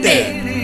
മുത്തേ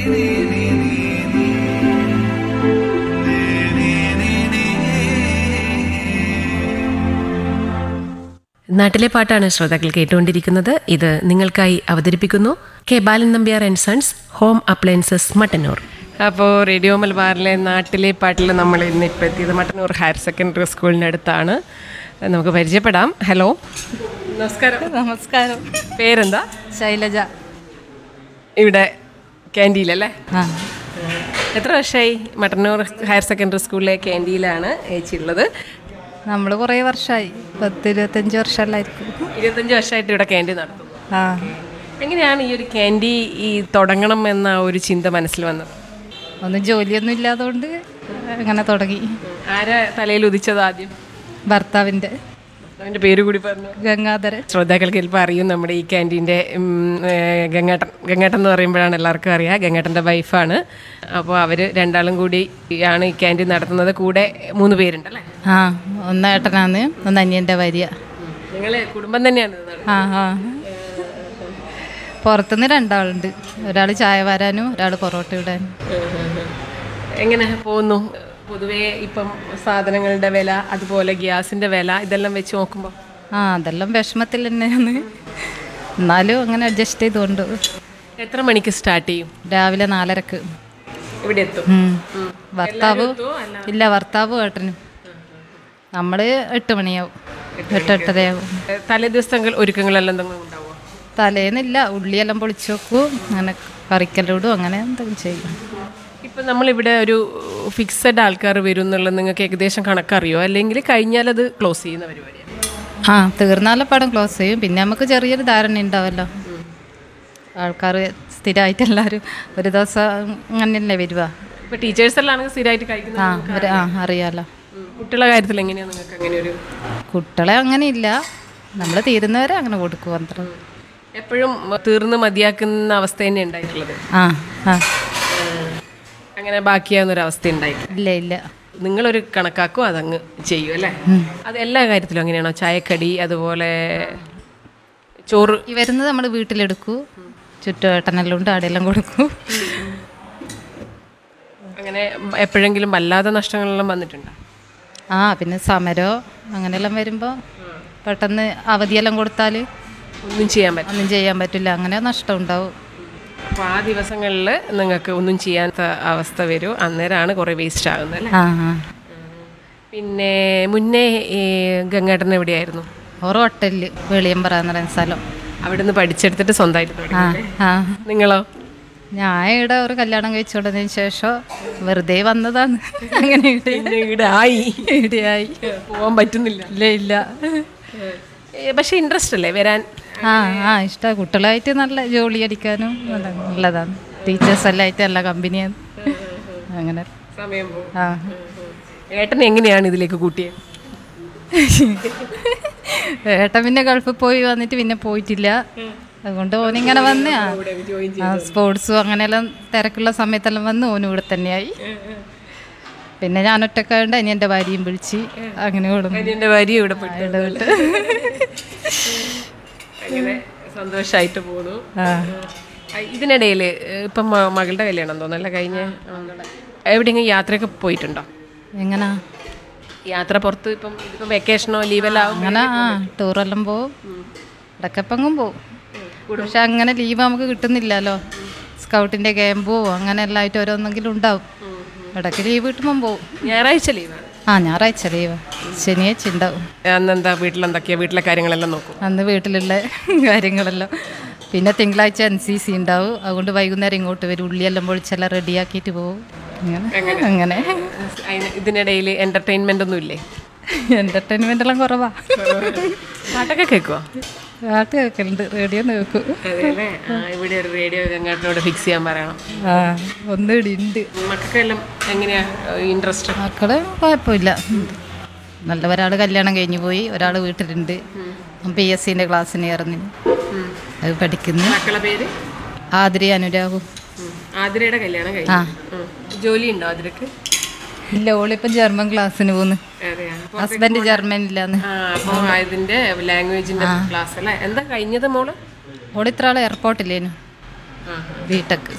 നാട്ടിലെ പാട്ടാണ് ശ്രോതാക്കൾ കേട്ടുകൊണ്ടിരിക്കുന്നത് ഇത് നിങ്ങൾക്കായി അവതരിപ്പിക്കുന്നു K Balan Nambiar and sons home appliances Mattannur അപ്പോൾ റേഡിയോ മലബാറിലെ നാട്ടിലെ പാട്ടിൽ നമ്മൾ ഇന്ന് ഇപ്പോൾ എത്തിയത് മട്ടന്നൂർ ഹയർ സെക്കൻഡറി സ്കൂളിനടുത്താണ് നമുക്ക് പരിചയപ്പെടാം ഹലോ നമസ്കാരം നമസ്കാരം പേരെന്താ ശൈലജ ഇവിടെ ക്യാൻറ്റീനിലല്ലേ ആ എത്ര വർഷമായി മട്ടന്നൂർ ഹയർ സെക്കൻഡറി സ്കൂളിലെ ക്യാൻറ്റീനിലാണ് ചേച്ചി ഉള്ളത് നമ്മൾ കുറേ വർഷമായി പത്ത് ഇരുപത്തഞ്ച് വർഷമല്ലായിരിക്കും ഇരുപത്തഞ്ച് വർഷമായിട്ട് ഇവിടെ ക്യാൻറ്റീൻ നടത്തുന്നു ആ എങ്ങനെയാണ് ഈ ഒരു ക്യാൻഡി ഈ തുടങ്ങണം എന്ന ഒരു ചിന്ത മനസ്സിൽ വന്നത് ഒന്നും ജോലിയൊന്നും ഇല്ലാത്തതുകൊണ്ട് അങ്ങനെ തുടങ്ങി ആരാ തലയിൽ ഉദിച്ചത് ആദ്യം ഭർത്താവിൻ്റെ അവൻ്റെ പേര് കൂടി പറഞ്ഞു ഗംഗാധരൻ ശ്രോതാക്കൾക്ക് ചിലപ്പോൾ അറിയും നമ്മുടെ ഈ ക്യാൻറ്റീൻ്റെ ഗംഗാട്ടൻ ഗംഗാട്ടൻ എന്ന് പറയുമ്പോഴാണ് എല്ലാവർക്കും അറിയാം ഗംഗാട്ടൻ്റെ വൈഫാണ് അപ്പോൾ അവർ രണ്ടാളും കൂടി ആണ് ഈ ക്യാൻറ്റീൻ നടത്തുന്നത് കൂടെ മൂന്ന് പേരുണ്ടല്ലേ ആ ഒന്ന് ഏട്ടനാന്ന് ഒന്ന് അനിയൻ്റെ ഭാര്യ നിങ്ങൾ കുടുംബം തന്നെയാണ് ഇത് നടത്തുന്നത്. ആ ആ പുറത്തുനിന്ന് രണ്ടാളുണ്ട് ഒരാൾ ചായ വരാനും ഒരാൾ പൊറോട്ട ഇടാനും എങ്ങനെ പോകുന്നു പൊതുവേ ഇപ്പം സാധനങ്ങളുടെ വില അതുപോലെ ഗ്യാസിൻ്റെ വില ഇതെല്ലാം വെച്ച് നോക്കുമ്പോൾ ആ അതെല്ലാം വിഷമത്തിൽ തന്നെയാണ് എന്നാലും അങ്ങനെ അഡ്ജസ്റ്റ് ചെയ്തുകൊണ്ട് എത്ര മണിക്ക് സ്റ്റാർട്ട് ചെയ്യും രാവിലെ നാലരക്ക് ഇവിടെ എത്തും ഉം. ഭർത്താവ് ഇല്ല ഭർത്താവ് ഏട്ടനും നമ്മൾ എട്ട് മണിയാവും എട്ട് എട്ടരയാവും തലേ ദിവസങ്ങൾ ഒരുക്കങ്ങളെല്ലാം എന്തെങ്കിലും ഉണ്ടാവുമോ തലേന്നില്ല ഉള്ളിയെല്ലാം പൊളിച്ചു വെക്കും അങ്ങനെ കറിക്കല്ലിടും അങ്ങനെ എന്തെങ്കിലും ചെയ്യും ഇപ്പം നമ്മളിവിടെ ഒരു ഫിക്സഡ് ആൾക്കാർ വരും എന്നുള്ളത് നിങ്ങൾക്ക് ഏകദേശം കണക്കറിയോ അല്ലെങ്കിൽ കഴിഞ്ഞാൽ അത് ക്ലോസ് ചെയ്യുന്ന പരിപാടിയാണ് ആ തീർന്നാലും പടം ക്ലോസ് ചെയ്യും പിന്നെ നമുക്ക് ചെറിയൊരു ധാരണ ഉണ്ടാവല്ലോ ആൾക്കാർ സ്ഥിരമായിട്ട് എല്ലാവരും ഒരു ദിവസം അങ്ങനെയല്ലേ വരുക ഇപ്പം ടീച്ചേഴ്സ് എല്ലാം ആണെങ്കിൽ സ്ഥിരമായിട്ട് കഴിക്കുന്നത് ആ ഒരു ആ അറിയാലോ ഉം. കുട്ടികളുടെ കാര്യത്തിൽ എങ്ങനെയാണ് നിങ്ങൾക്ക് അങ്ങനെ ഒരു കുട്ടികളെ അങ്ങനെ ഇല്ല നമ്മൾ തീരുന്നവരെ അങ്ങനെ കൊടുക്കും അത്ര എപ്പോഴും തീർന്ന് മതിയാക്കുന്ന അവസ്ഥ തന്നെ ഉണ്ടായിട്ടുള്ളത് ആ ആ അങ്ങനെ ബാക്കിയാവുന്ന ഒരു അവസ്ഥ ഉണ്ടായിട്ടില്ല ഇല്ല ഇല്ല നിങ്ങളൊരു കണക്കാക്കും അതങ്ങ് ചെയ്യും അല്ലേ അത് എല്ലാ കാര്യത്തിലും അങ്ങനെയാണോ ചായക്കടി അതുപോലെ ചോറ് ഈ വരുന്നത് നമ്മൾ വീട്ടിലെടുക്കൂ ചുറ്റുവട്ടനെല്ലാം ഉണ്ട് ആടെല്ലാം കൊടുക്കൂ അങ്ങനെ എപ്പോഴെങ്കിലും വല്ലാതെ നഷ്ടങ്ങളെല്ലാം വന്നിട്ടുണ്ടോ ആ പിന്നെ സമരോ അങ്ങനെയെല്ലാം വരുമ്പോൾ പെട്ടെന്ന് അവധിയെല്ലാം കൊടുത്താൽ ഒന്നും ചെയ്യാൻ പറ്റില്ല ഒന്നും ചെയ്യാൻ പറ്റില്ല അങ്ങനെ നഷ്ടം ഉണ്ടാവും അപ്പോൾ ആ ദിവസങ്ങളിൽ നിങ്ങൾക്ക് ഒന്നും ചെയ്യാത്ത അവസ്ഥ വരും അന്നേരമാണ് കുറേ വേസ്റ്റ് ആകുന്നത് അല്ലേ ആ ആ പിന്നെ മുന്നേ ഈ ഗംഗാട്ടൻ എവിടെയായിരുന്നു ഓരോ ഹോട്ടലിൽ വെളിയമ്പറ എന്ന് പറയുന്ന സ്ഥലം അവിടുന്ന് പഠിച്ചെടുത്തിട്ട് സ്വന്തമായിട്ട് തുടങ്ങി ആ ആ നിങ്ങളോ ഞാൻ ഇവിടെ ഒരു കല്യാണം കഴിച്ചുകൊണ്ടതിന് ശേഷം വെറുതെ വന്നതാണ് അങ്ങനെ ഇവിടെ പിന്നെ ഇവിടെ ആയി ഇവിടെയായി പോകാൻ പറ്റുന്നില്ല ഇല്ല ഇല്ല ഏ, പക്ഷേ ഇൻട്രസ്റ്റ് അല്ലേ വരാൻ ആ ആ ഇഷ്ടമാണ് കുട്ടികളായിട്ട് നല്ല ജോലി അടിക്കാനും നല്ല നല്ലതാണ് ടീച്ചേഴ്സ് എല്ലാം ആയിട്ട് നല്ല കമ്പനിയാണ് അങ്ങനെ സമയം പോകും ആ ഏട്ടൻ എങ്ങനെയാണ് ഇതിലേക്ക് കൂട്ടിയത് ഏട്ടൻ പിന്നെ ഗൾഫിൽ പോയി വന്നിട്ട് പിന്നെ പോയിട്ടില്ല അതുകൊണ്ട് ഓനിങ്ങനെ വന്ന് ആ, ആ സ്പോർട്സും അങ്ങനെയെല്ലാം തിരക്കുള്ള സമയത്തെല്ലാം വന്ന് ഓനും ഇവിടെ തന്നെയായി പിന്നെ ഞാൻ ഒറ്റക്കായോണ്ട് അനി എൻ്റെ ഭാര്യയും വിളിച്ച് അങ്ങനെ കൊടുക്കും എൻ്റെ ഭാര്യ ഇവിടെ പോയിട്ട് അങ്ങനെ സന്തോഷമായിട്ട് പോകുന്നു ആ ആ, ഇതിനിടയിൽ ഇപ്പം മ- മകളുടെ കല്യാണം തോന്നല്ല കഴിഞ്ഞ എവിടെയെങ്കിലും യാത്രയൊക്കെ പോയിട്ടുണ്ടോ എങ്ങനാ യാത്ര പുറത്ത് ഇപ്പം ഇപ്പം വെക്കേഷനോ ലീവെല്ലാം ആവും അങ്ങനെ ആ ടൂറെല്ലാം പോവും ഇടക്കപ്പെങ്ങും പോവും പക്ഷെ അങ്ങനെ ലീവ് നമുക്ക് കിട്ടുന്നില്ലല്ലോ സ്കൗട്ടിൻ്റെ ക്യാമ്പോ അങ്ങനെ എല്ലാം ആയിട്ട് ഓരോന്നെങ്കിലും ഉണ്ടാവും ഇടയ്ക്ക് ലീവ് കിട്ടുമ്പം പോവും ഞായറാഴ്ച ലീവാണ് ആ ഞായറാഴ്ച ലീവ് ശനിയാഴ്ച ഉണ്ടാവും അന്നെന്താ വീട്ടിലെന്തൊക്കെയാ വീട്ടിലെ കാര്യങ്ങളെല്ലാം നോക്കും അന്ന് വീട്ടിലുള്ള കാര്യങ്ങളെല്ലാം പിന്നെ തിങ്കളാഴ്ച എൻ സി സി ഉണ്ടാവും അതുകൊണ്ട് വൈകുന്നേരം ഇങ്ങോട്ട് വരും ഉള്ളിയെല്ലാം പൊളിച്ചെല്ലാം റെഡിയാക്കിയിട്ട് പോകും അങ്ങനെ അങ്ങനെ അതിന് ഇതിനിടയിൽ എൻ്റർടൈൻമെൻ്റ് ഒന്നും ഇല്ലേ എൻ്റർടൈൻമെൻ്റ് എല്ലാം കുറവാ പാട്ടൊക്കെ കേൾക്കുമോ പാട്ട് കേൾക്കലുണ്ട് റേഡിയോ കേൾക്കും അതെയല്ലേ ആ, ഇവിടെ ഒരു റേഡിയോ ഗംഗാട്ടിനോട് ഫിക്സ് ചെയ്യാൻ പറയണം ആ ഒന്നിടി ഉണ്ട് മക്കൾക്കെല്ലാം എങ്ങനെയാ ഇൻട്രസ്റ്റ് മക്കള് കുഴപ്പമില്ല നല്ല ഒരാൾ കല്യാണം കഴിഞ്ഞു പോയി ഒരാൾ വീട്ടിലുണ്ട് പി എസ് സിൻ്റെ ക്ലാസ്സിന് ഇറങ്ങി അത് പഠിക്കുന്നു മക്കളെ പേര് ആതിരി അനുരാഗും ഉം. ആതിരയുടെ കല്യാണം ആ കഴിഞ്ഞു ഉം. ജോലി ഉണ്ടോ ആതിരക്ക് ഇല്ല ഓളിപ്പം ജർമ്മൻ ക്ലാസ്സിന് പോകുന്നു അതെയാ അപ്പൊ- ഹസ്ബൻഡ് ജർമ്മനിലാന്ന് ആ അപ്പോൾ ഇതിന്റെ ലാംഗ്വേജിന്റെ ക്ലാസ് അല്ലേ എന്താ കഴിഞ്ഞത് മോള് ഓളിത്ര ആൾ എയർപോർട്ടില്ലേനു ബിടെക്